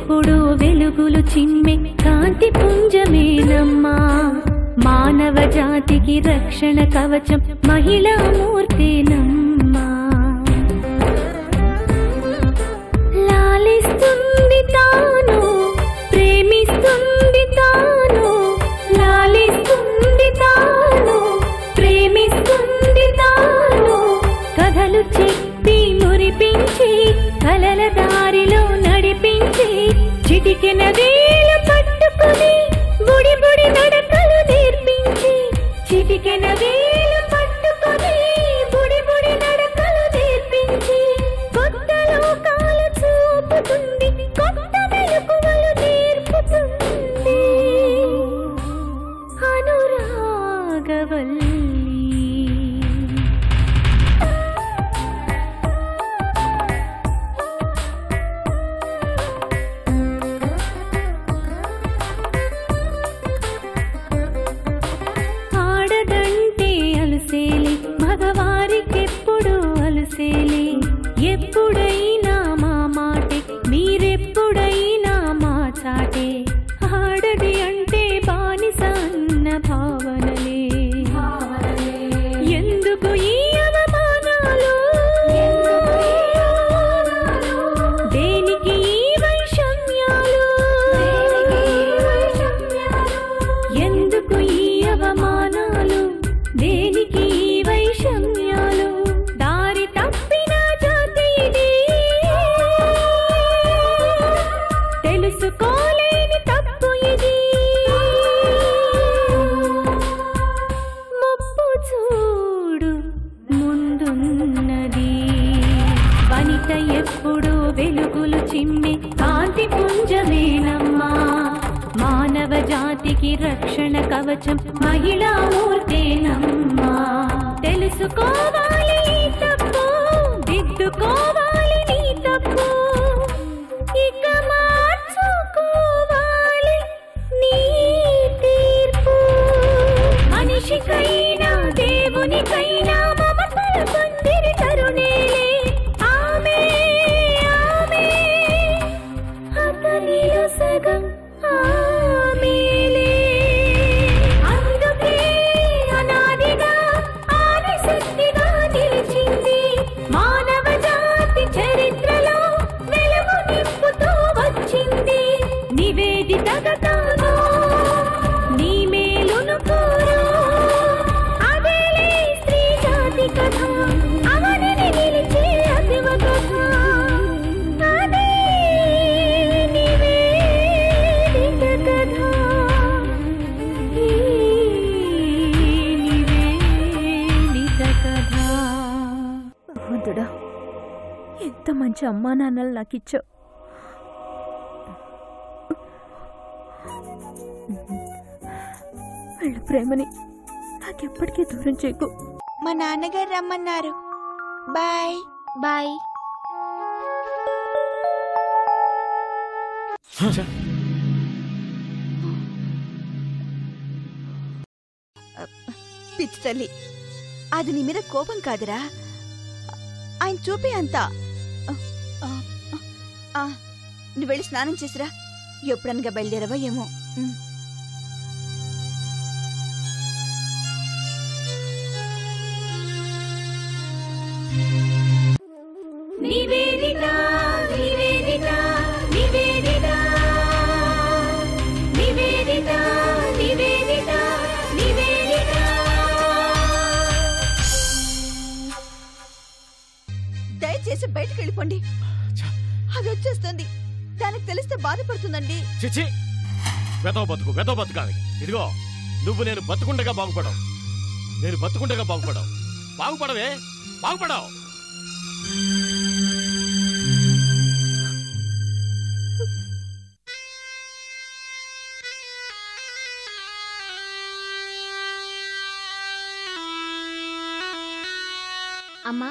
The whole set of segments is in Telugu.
ఎప్పుడు వెలుగులు చిమ్మె కాంతి పుంజమేనమ్మా మానవ జాతికి రక్షణ కవచం మహిళా మూర్తేనమ్మా లాలిస్తుంది తాను ప్రేమిస్తుంది తాను లాలిస్తుంది తాను ప్రేమిస్తుంది తాను కథలు చెప్పి మురిపించి కలల దారిలో నడిపించి చిటికెన వేలు పట్టుకుని బుడి బుడి నడకలు నేర్పించి చిటికెన వేలు పట్టుకుని బుడి బుడి నడకలు నేర్పించి కొత్త లోకాలు చూపుతుంది కొత్త మెలకువలు నేర్పుతుంది అనురాగవల్లి ఆడదంటే అలసేలి మగవారికెప్పుడు అలసేలి ఎప్పుడైనా మా మాటే మీరెప్పుడైనా మా చాటే ఆడది అంటే బానిస అన్న భావనలే ఎందుకు ఈ అవమానాలు దేనికి ఈ వైషమ్యాలు ఎందుకు ఈ అవమానాలు దేనికి ఈ వైషమ్యాలు దారి తప్పిన జాతి ఇది తెలుసుకోలేని తప్పు ఇది ముప్పు చూడు ముందున్నది వనిత ఎప్పుడు వెలుగులు చిమ్మి కాంతి పుంజమేనమ్మా మానవ జాతికి రక్షణ కవచం మహిళా మూర్తేనమ్మా తెలుసుకోవాలి ఈ తప్పు దిద్దుకోవాలి నీ తప్పు ఇక మార్చుకోవాలి నీ తీర్పు మనిషికైనా దేవునికైనా మమతలు పొందిరి తరుణేలే ఆమె ఆమె అతనిలో సగం ఆమెలే అందుకే అనాదిగా ఆదిశక్తిగా నిలిచింది మానవ జాతి చరిత్రలో వెలుగు నింపుతూ వచ్చింది నివేదితగా తాను నీ మేలును కోరు అదేలే స్త్రీ జాతి కథ అవనిని నిలిచే అతివ కథ అదే నివేదిత కథ ఈ నివేదిత కథ భగవంతుడా ఎంత మంచి అమ్మా నాన్నలు నాకు ఇచ్చావు వీళ్ళ ప్రేమని నాకెప్పటికీ దూరం చేయకు మా నాన్నగారు రమ్మన్నారు బాయ్ బాయ్ పిచ్చి తల్లి అది నీ మీద కోపం కాదురా ఆయన చూపే అంత ఆ, ఆ, నువ్వు వెళ్ళి స్నానం చేసిరా ఎప్పుడనగా బయలుదేరవా ఏమో ఉమ్. నివేదిత నివేదిత నివేదిత నివేదిత నివేదిత నివేదిత దయచేసి బయటకు వెళ్ళిపోండి అది వచ్చేస్తుంది దానికి తెలిస్తే బాధపడుతుందండి చిచి వెదవ బతుకు వెదవ బతుకావి ఇదిగో నువ్వు నేను బతుకుండగా బాగుపడవు నేను బతుకుండగా బాగుపడవు బాగుపడవే బాగుపడవు అమ్మా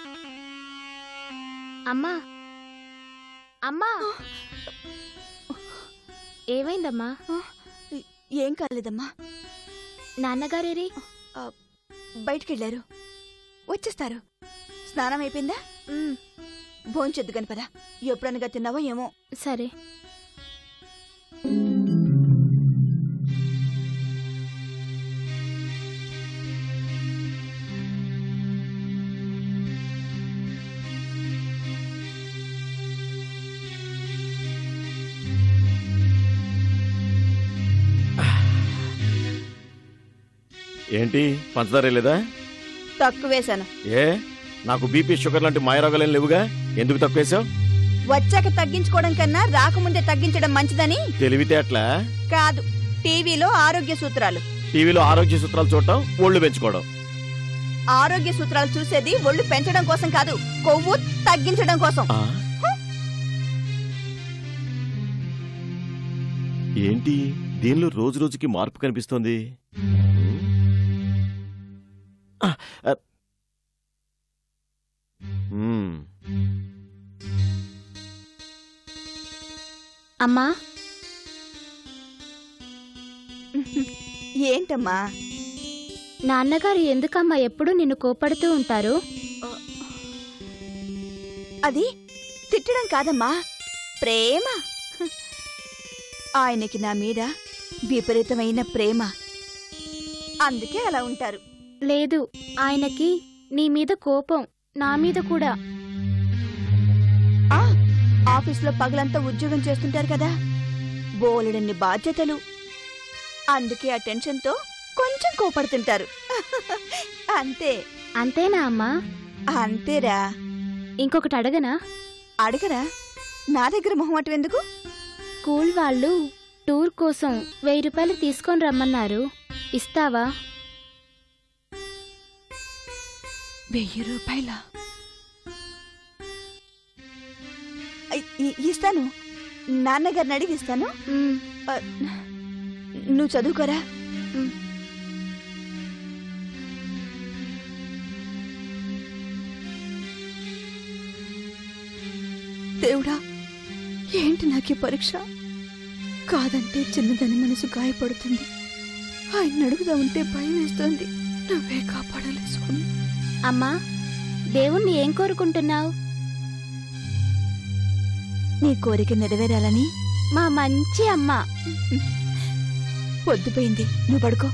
అమ్మా అమ్మా ఏమైందమ్మా ఏం కాలేదమ్మా నాన్నగారేరి బయటికి వెళ్ళారు వచ్చేస్తారు స్నానం అయిపోయిందా భోంచొద్దు గని పద ఎప్పుడనగా తిన్నావో ఏమో సరే ఏంటి పంచదార లేదా తక్కువేశాను ఏ నాకు బీపీ షుగర్ లాంటి మాయరోగాలేం లేవుగా ఎందుకు తక్కువేశావు వచ్చాక తగ్గించుకోవడం కన్నా రాకముందే తగ్గించడం మంచిదని తెలివితేటలా కాదు టీవీలో ఆరోగ్య సూత్రాలు టీవీలో ఆరోగ్య సూత్రాలు చూడటం ఒళ్ళు పెంచుకోవడం ఆరోగ్య సూత్రాలు చూసేది ఒళ్ళు పెంచడం కోసం కాదు కొవ్వు తగ్గించడం కోసం ఆ? ఏంటి దీనిలో రోజు రోజుకి మార్పు కనిపిస్తోంది ఆ, ఆ. మ్మ్. అమ్మా ఏంటమ్మా నాన్నగారు ఎందుకమ్మా ఎప్పుడు నిన్ను కోపడుతూ ఉంటారు అది తిట్టడం కాదమ్మా ప్రేమ ఆయనకి నా మీద విపరీతమైన ప్రేమ అందుకే అలా ఉంటారు లేదు ఆయనకి నీ మీద కోపం నా మీద కూడా ఆ ఆఫీస్లో పగలంతా ఉద్యోగం చేస్తుంటారు కదా బోలెడన్ని బాధ్యతలు అందుకే ఆ టెన్షన్తో కొంచెం కోపడుతుంటారు అంతే అంతేనా అమ్మా అంతేరా ఇంకొకటి అడగనా అడగరా నా దగ్గర మొహమాటం ఎందుకు స్కూల్ వాళ్ళు టూర్ కోసం వెయ్యి రూపాయలు తీసుకొని రమ్మన్నారు ఇస్తావా వెయ్యి రూపాయల ఇస్తాను నాన్నగారిని అడిగి ఇస్తాను మ్, ఆ, నువ్వు చదువుకోరా మ్. దేవుడా ఏంటి నాకు ఈ పరీక్ష కాదంటే చిన్నదని మనసు గాయపడుతుంది ఆయన అడుగుదా ఉంటే భయం వేస్తోంది నువ్వే కాపాడాలి స్వామి అమ్మా దేవుణ్ణి ఏం కోరుకుంటున్నావు నీ కోరిక నెరవేరాలని మా మంచి అమ్మ పొద్దుపోయింది నువ్వు పడుకో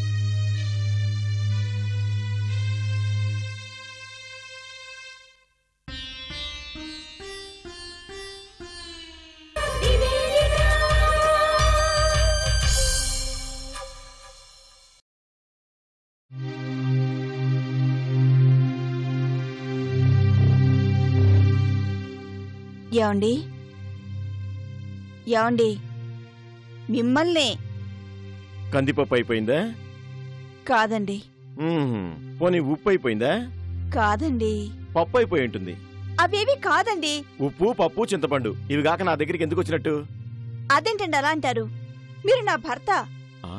ఏమండి ఏమండి మిమ్మల్ని కందిపప్పు అయిపోయిందా కాదండి మ్మ్. పోనీ ఉప్పు అయిపోయిందా కాదండి పప్పు అయిపోయి ఉంటుంది అవేవి కాదండి ఉప్పు పప్పు చింతపండు ఇవి కాక నా దగ్గరికి ఎందుకు వచ్చినట్టు అదేంటండి అలా అంటారు మీరు నా భర్త ఆ?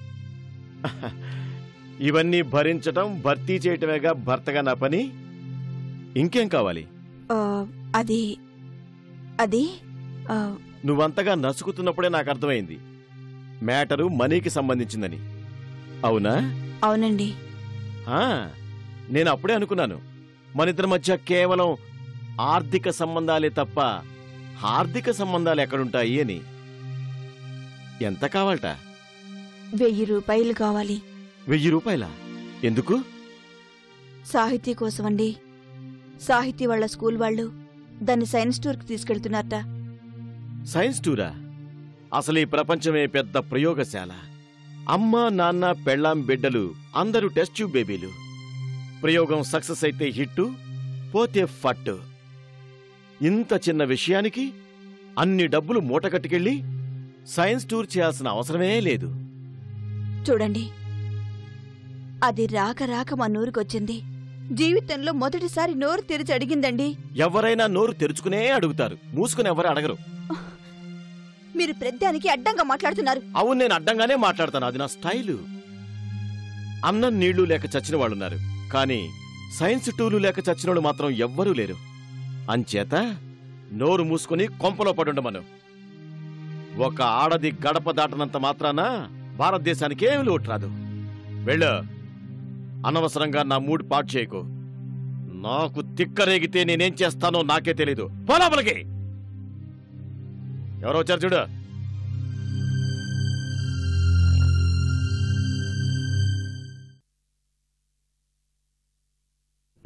ఇవన్నీ భరించటం భర్తీ చేయటమేగా భర్తగా నా పని ఇంకేం కావాలి ఆ, అది అది ఆ, నువ్వంతగా నసుకుతున్నప్పుడే నాకు అర్థమైంది మ్యాటరు మనీకి సంబంధించిందని అవునా అవునండి ఆ, నేను అప్పుడే అనుకున్నాను మనిద్దరి మధ్య కేవలం ఆర్థిక సంబంధాలే తప్ప హార్దిక సంబంధాలు ఎక్కడుంటాయి అని ఎంత కావాలట వెయ్యి రూపాయలు కావాలి వెయ్యి రూపాయల ఎందుకు సాహితీ కోసమండి సాహితీ వాళ్ళ స్కూల్ వాళ్ళు దాన్ని సైన్స్ టూర్కి తీసుకెళ్తున్నారట సైన్స్ టూరా అసలు ఈ ప్రపంచమే పెద్ద ప్రయోగశాల అమ్మ నాన్న పెళ్ళాం బిడ్డలు అందరూ టెస్ట్ ట్యూబ్ బేబీలు ప్రయోగం సక్సెస్ అయితే హిట్టు పోతే ఫట్టు ఇంత చిన్న విషయానికి అన్ని డబ్బులు మూటకట్టుకెళ్ళి సైన్స్ టూర్ చేయాల్సిన అవసరమే లేదు చూడండి అది రాక రాక మా నూరుకొచ్చింది జీవితంలో మొదటిసారి నోరు తెరిచి అడిగిందండి ఎవరైనా నోరు తెరుచుకునే అడుగుతారు మూసుకుని ఎవరు అడగరు మీరు ప్రద్దానికి అడ్డంగా మాట్లాడుతున్నారు అవును నేను అడ్డంగానే మాట్లాడతాను అది నా స్టైలు అన్నం నీళ్లు లేక చచ్చిన వాళ్ళున్నారు కానీ సైన్స్ టూలు లేక చచ్చిన వాళ్ళు మాత్రం ఎవ్వరూ లేరు అంచేత నోరు మూసుకుని కొంపలో పడుండమను ఒక ఆడది గడప దాటనంత మాత్రాన భారతదేశానికి ఏమి లోటు రాదు వెళ్ళు అనవసరంగా నా మూడు పాటు చేయకు నాకు తిక్కరేగితే నేనేం చేస్తానో నాకే తెలీదు పోలాపలికి ఎవరో వచ్చారు చూడు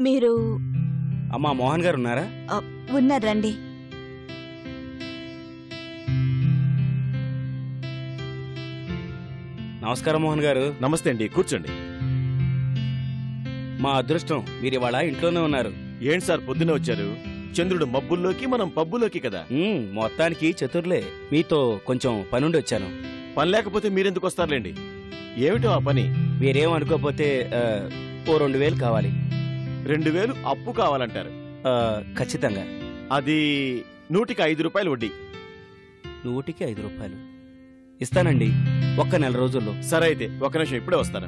మీరు అమ్మా మోహన్ గారు ఉన్నారా ఆ, ఉన్నారు రండి నమస్కారం మోహన్ గారు నమస్తే అండి కూర్చోండి మా అదృష్టం మీరు ఇవాళ ఇంట్లోనే ఉన్నారు ఏంటి సార్ పొద్దునే వచ్చారు చంద్రుడు మబ్బుల్లోకి మనం పబ్బులోకి కదా ఉమ్, మొత్తానికి చతుర్లే మీతో కొంచెం పనుండి వచ్చాను పని లేకపోతే మీరెందుకు వస్తారులేండి ఏమిటో ఆ పని మీరేం అనుకోకపోతే ఆ, ఓ రెండు వేలు కావాలి రెండు వేలు అప్పు కావాలంటారు ఆ, ఖచ్చితంగా అది నూటికి ఐదు రూపాయలు వడ్డీ నూటికి ఐదు రూపాయలు ఇస్తానండి ఒక్క నెల రోజుల్లో సరే అయితే ఒక నిమిషం ఇప్పుడే వస్తాను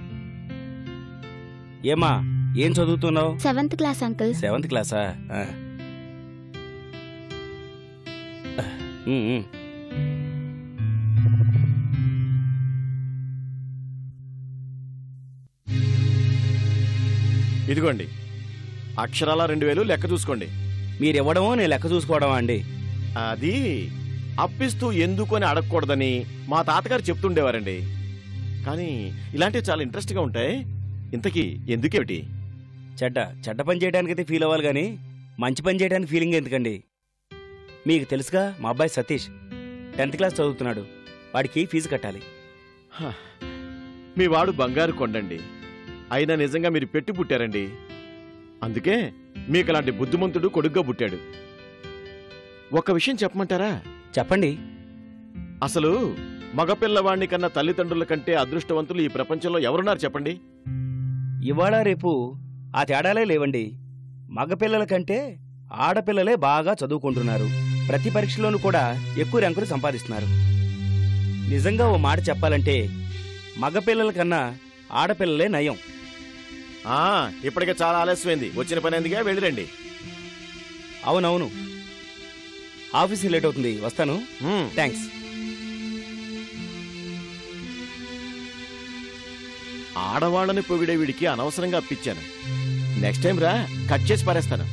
ఏమా ఏం చదువుతున్నావు సెవెంత్ క్లాస్ అంకుల్ సెవెంత్ క్లాసా ఆ. ఉమ్, ఉమ్. ఇదిగోండి అక్షరాల రెండు వేలు లెక్క చూసుకోండి మీరివ్వడమో నేను లెక్క చూసుకోవడమా అండి అది అప్పిస్తూ ఎందుకు అని అడగకూడదని మా తాతగారు చెప్తుండేవారండి కానీ ఇలాంటివి చాలా ఇంట్రెస్ట్గా ఉంటాయి ఇంతకీ ఎందుకేమిటి చెడ్డ చెడ్డ పని చేయడానికైతే ఫీల్ అవ్వాలి కానీ మంచి పని చేయడానికి ఫీలింగ్ ఎందుకండి మీకు తెలుసుగా మా అబ్బాయి సతీష్ టెన్త్ క్లాస్ చదువుతున్నాడు వాడికి ఫీజు కట్టాలి హ, మీ వాడు బంగారు కొండండి అయినా నిజంగా మీరు పెట్టి పుట్టారండి అందుకే మీకు అలాంటి బుద్ధిమంతుడు కొడుగ్గా పుట్టాడు ఒక విషయం చెప్పమంటారా చెప్పండి అసలు మగపిల్లవాణ్ణి కన్నా తల్లిదండ్రుల కంటే అదృష్టవంతులు ఈ ప్రపంచంలో ఎవరున్నారు చెప్పండి ఇవాళ రేపు ఆ తేడాలే లేవండి మగపిల్లల కంటే ఆడపిల్లలే బాగా చదువుకుంటున్నారు ప్రతి పరీక్షలోనూ కూడా ఎక్కువ ర్యాంకులు సంపాదిస్తున్నారు నిజంగా ఓ మాట చెప్పాలంటే మగపిల్లల కన్నా ఆడపిల్లలే నయం ఆ ఇప్పటికే చాలా ఆలస్యమైంది వచ్చిన పని ఎందుకే వెళ్ళిరండి అవునవును ఆఫీస్కి లేట్ అవుతుంది వస్తాను ఉమ్. థ్యాంక్స్ ఆడవాళ్ళని పొగిడే వీడికి అనవసరంగా అప్పించాను నెక్స్ట్ టైం రా కట్ చేసి పారేస్తాను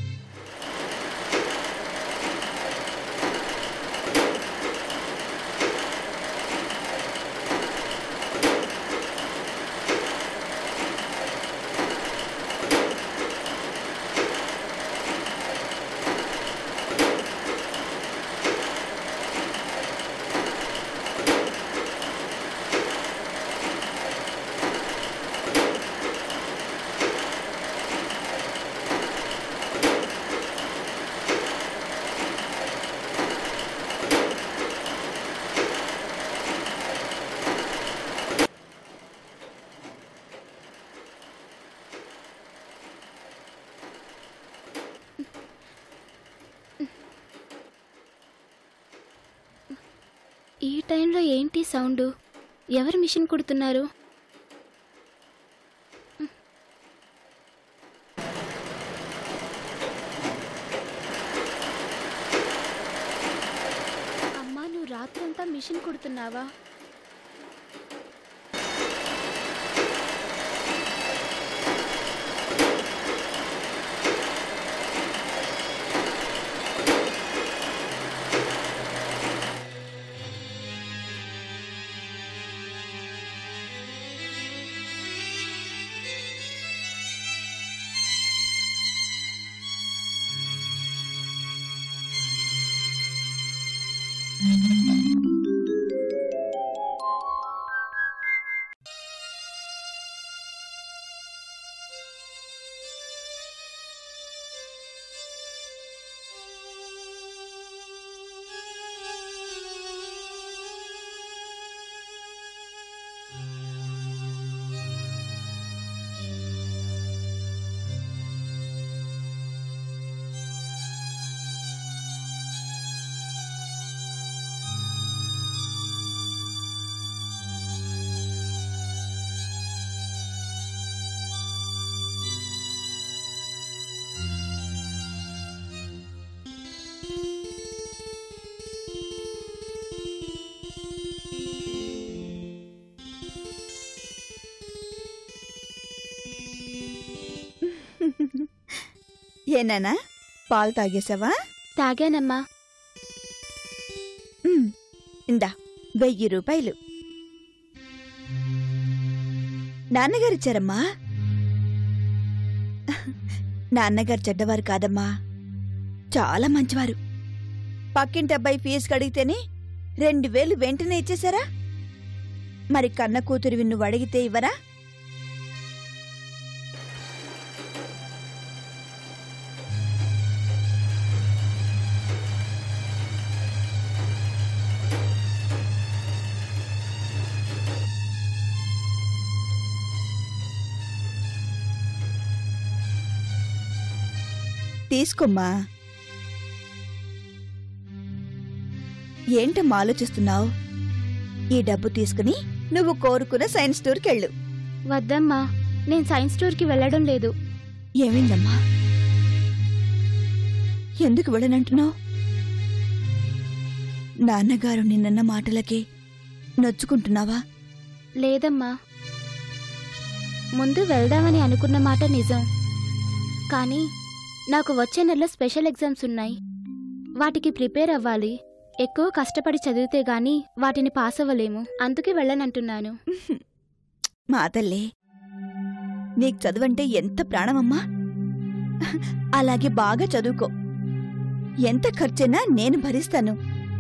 ఈ టైంలో ఏంటి సౌండ్ ఎవరు మిషన్ కుడుతున్నారు అమ్మా నువ్వు రాత్రంతా మిషన్ కుడుతున్నావా ఏనానా పాలు తాగేసావా తాగానమ్మా ఉమ్, ఇందా వెయ్యి రూపాయలు నాన్నగారిచ్చారమ్మా నాన్నగారు చెడ్డవారు కాదమ్మా చాలా మంచివారు పక్కింటి అబ్బాయి ఫీజు కడిగితేనే రెండు వేలు వెంటనే ఇచ్చేశారా మరి కన్న కూతురు నువ్వు అడిగితే ఇవ్వరా తీసుకోమ్మా ఏంటమ్మా ఆలోచిస్తున్నావు ఈ డబ్బు తీసుకుని నువ్వు కోరుకున్న సైన్స్ టూర్కి వెళ్ళు వద్దమ్మా నేను సైన్స్ టూర్కి వెళ్ళడం లేదు ఏమైందమ్మా ఎందుకు వెళ్ళనంటున్నావు నాన్నగారు నిన్నన్న మాటలకి నొచ్చుకుంటున్నావా లేదమ్మా ముందు వెళ్దామని అనుకున్న మాట నిజం కానీ నాకు వచ్చే నెలలో స్పెషల్ ఎగ్జామ్స్ ఉన్నాయి వాటికి ప్రిపేర్ అవ్వాలి ఎక్కువ కష్టపడి చదివితే గాని వాటిని పాస్ అవ్వలేము అందుకే వెళ్ళనంటున్నాను మా తల్లే నీకు చదువంటే ఎంత ప్రాణమమ్మా అలాగే బాగా చదువుకో ఎంత ఖర్చైనా నేను భరిస్తాను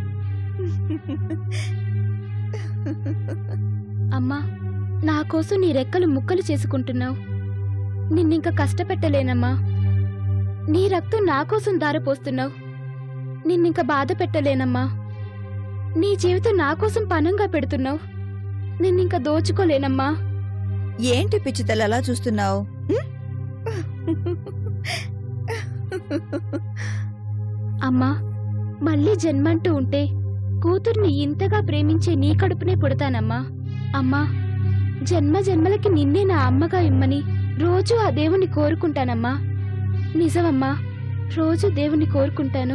అమ్మా నా కోసం నీ రెక్కలు ముక్కలు చేసుకుంటున్నావు నిన్నింక కష్టపెట్టలేనమ్మా నీ రక్తం నా కోసం దారపోస్తున్నావు నిన్నింక బాధ పెట్టలేనమ్మా నీ జీవితం నా కోసం పనంగా పెడుతున్నావు నిన్నింక దోచుకోలేనమ్మా ఏంటి పిచ్చితలు అలా చూస్తున్నావు అమ్మా మళ్ళీ జన్మంటూ ఉంటే కూతుర్ని ఇంతగా ప్రేమించే నీ కడుపునే పుడతానమ్మా అమ్మా జన్మ జన్మలకి నిన్నే నా అమ్మగా ఇమ్మని రోజు ఆ దేవుని కోరుకుంటానమ్మా నిజమమ్మా రోజు దేవుని కోరుకుంటాను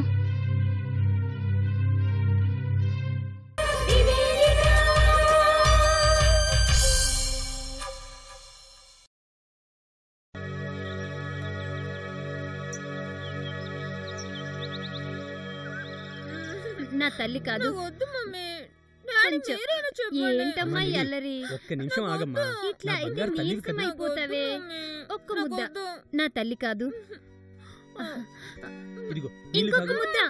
నా తల్లి కాదు వద్దు మమ్మీ కొంచెం. ఏంటమ్మా ఈ అల్లరి ఒక్క నిమిషం ఆగమ్మా ఇట్లా నా అయితే బంగారు తల్లివి నీరసం కదా. అయిపోతావే ఒక్క ముద్ద నా తల్లి కాదు ఇదిగో నీళ్ళు ఇంకొక తాగు. ముద్ద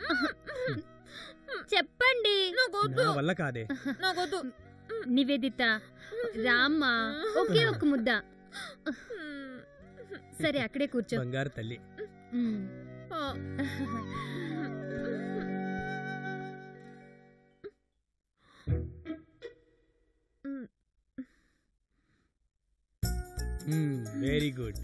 చెప్పండి నా వల్ల కాదే నాకొద్దు నివేదిత రామ్మా ఒకే ఒక్క ముద్ద సరే అక్కడే కూర్చో బంగారు తల్లి ఉమ్. వెరీ గుడ్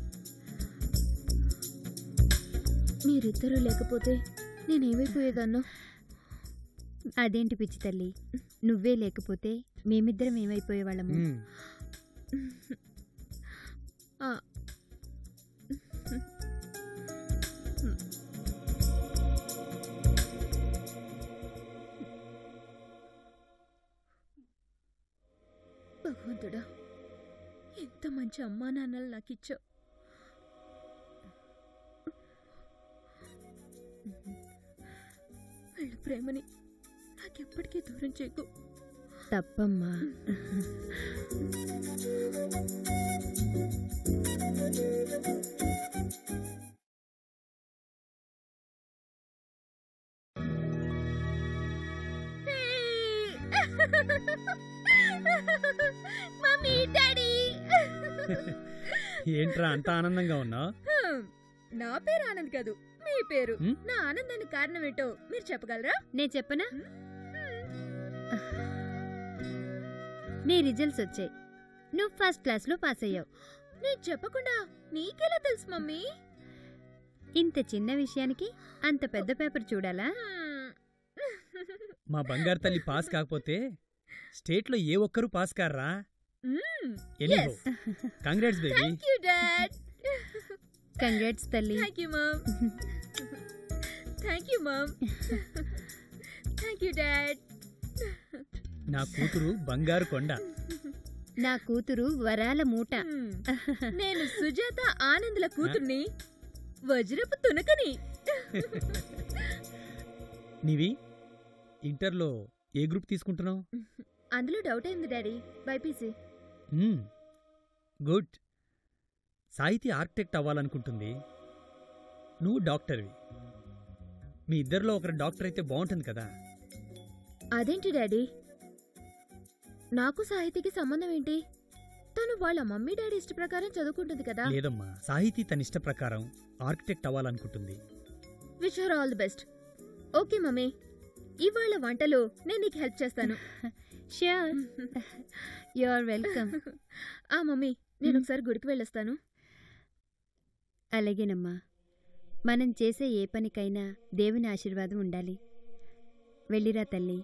మీరిద్దరూ లేకపోతే నేనేమైపోయేదన్నా అదేంటి పిచ్చి తల్లి నువ్వే లేకపోతే మేమిద్దరం ఏమైపోయేవాళ్ళము ఆ. భగవంతుడా ఎంత మంచి అమ్మా నాన్నలు నాకు ఇచ్చావు వాళ్ళ ప్రేమని నాకెప్పటికీ దూరం చేయకు తప్పమ్మా మమ్మీ డాడీ ఏంట్రా అంత ఆనందంగా ఉన్నావు నా పేరు ఆనంద్ కాదు మీ పేరు హ్మ్? నా ఆనందానికి కారణం ఏంటో మీరు చెప్పగలరా నేను చెప్పనా నీ రిజల్ట్స్ వచ్చాయి నువ్వు ఫస్ట్ క్లాస్లో పాస్ అయ్యావు నేను చెప్పకుండా నీకెలా తెలుసు మమ్మీ ఇంత చిన్న విషయానికి అంత పెద్ద పేపర్ చూడాలా హ్మ్. మా బంగారు తల్లి పాస్ కాకపోతే స్టేట్ లో ఏ ఒక్కరూ పాస్ కారా హ్మ్. Anyhow Yes. Congrats baby thank you dad congrats తల్లి thank you mum thank you mum thank you dad నా కూతురు బంగారు కొండ నా కూతురు వరాల మూట నేను సుజాత ఆనందుల కూతుర్ని వజ్రపు తునకని నీవి ఇంటర్లో ఏ గ్రూప్ తీసుకుంటున్నావు అందులో డౌట్ అయింది డాడీ బైపీసీ మ్మ్. గుడ్ సాహితీ ఆర్కిటెక్ట్ అవ్వాలనుకుంటుంది నువ్వు డాక్టర్వి మీ ఇద్దరిలో ఒకరు డాక్టర్ అయితే బాగుంటుంది కదా అదేంటి డాడీ నాకు సాహితీకి సంబంధం ఏంటి తను వాళ్ళ మమ్మీ డాడీ ఇష్ట ప్రకారం చదువుకుంటుంది కదా లేదమ్మా సాహితీ తన ఇష్ట ప్రకారం ఆర్కిటెక్ట్ అవ్వాలనుకుంటుంది wish her all the best okay mummy ఇవాళ వంటలో నేను నీకు హెల్ప్ చేస్తాను ష్యూర్ యు ఆర్ వెల్కమ్ ఆ మమ్మీ నేను ఒకసారి గుడికి వెళ్ళొస్తాను అలాగేనమ్మా మనం చేసే ఏ పనికైనా దేవుని ఆశీర్వాదం ఉండాలి వెళ్ళిరా తల్లి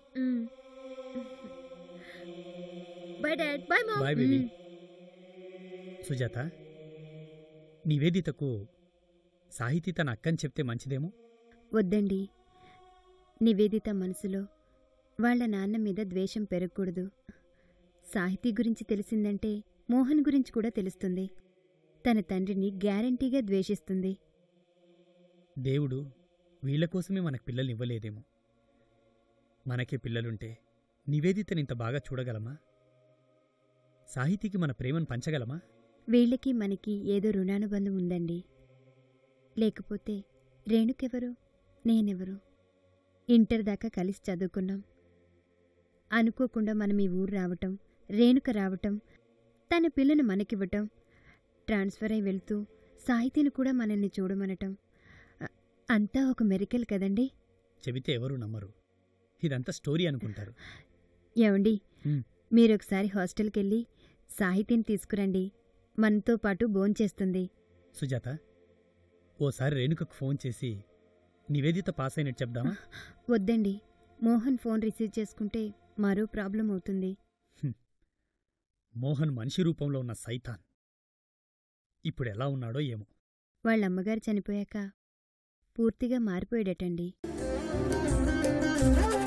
bye dad bye mom bye baby Sujatha నివేదితకు సాహితీ తన అక్కని చెప్తే మంచిదేమో వద్దండి నివేదిత మనసులో వాళ్ళ నాన్న మీద ద్వేషం పెరగకూడదు సాహితీ గురించి తెలిసిందంటే మోహన్ గురించి కూడా తెలుస్తుంది తన తండ్రిని గ్యారంటీగా ద్వేషిస్తుంది దేవుడు వీళ్ళ కోసమే మనకు పిల్లల్ని ఇవ్వలేదేమో మనకే పిల్లలుంటే నివేదితని ఇంత బాగా చూడగలమా సాహితీకి మన ప్రేమను పంచగలమా వీళ్ళకి మనకి ఏదో రుణానుబంధం ఉందండి లేకపోతే రేణుకెవరు నేనెవరు ఇంటర్ దాకా కలిసి చదువుకున్నాం అనుకోకుండా మనం ఈ ఊరు రావటం రేణుక రావటం తన పిల్లను మనకివ్వటం ట్రాన్స్ఫర్ అయి వెళ్తూ సాహితీని కూడా మనల్ని చూడమనటం అ- అంతా ఒక మెరికల్ కదండి చెబితే ఎవరు నమ్మరు ఇదంతా స్టోరీ అనుకుంటారు ఏమండి హ్మ్. మీరొకసారి హాస్టల్కెళ్ళి సాహితీని తీసుకురండి మనతో పాటు భోంచేస్తుంది సుజాత ఓసారి రేణుకకు ఫోన్ చేసి నివేదిత పాస్ అయినట్టు చెప్దామా వద్దండి మోహన్ ఫోన్ రిసీవ్ చేసుకుంటే మరో ప్రాబ్లం అవుతుంది మోహన్ మనిషి రూపంలో ఉన్న సైతాన్ ఇప్పుడు ఎలా ఉన్నాడో ఏమో వాళ్ళ అమ్మగారు చనిపోయాక పూర్తిగా మారిపోయాడటండి ఆ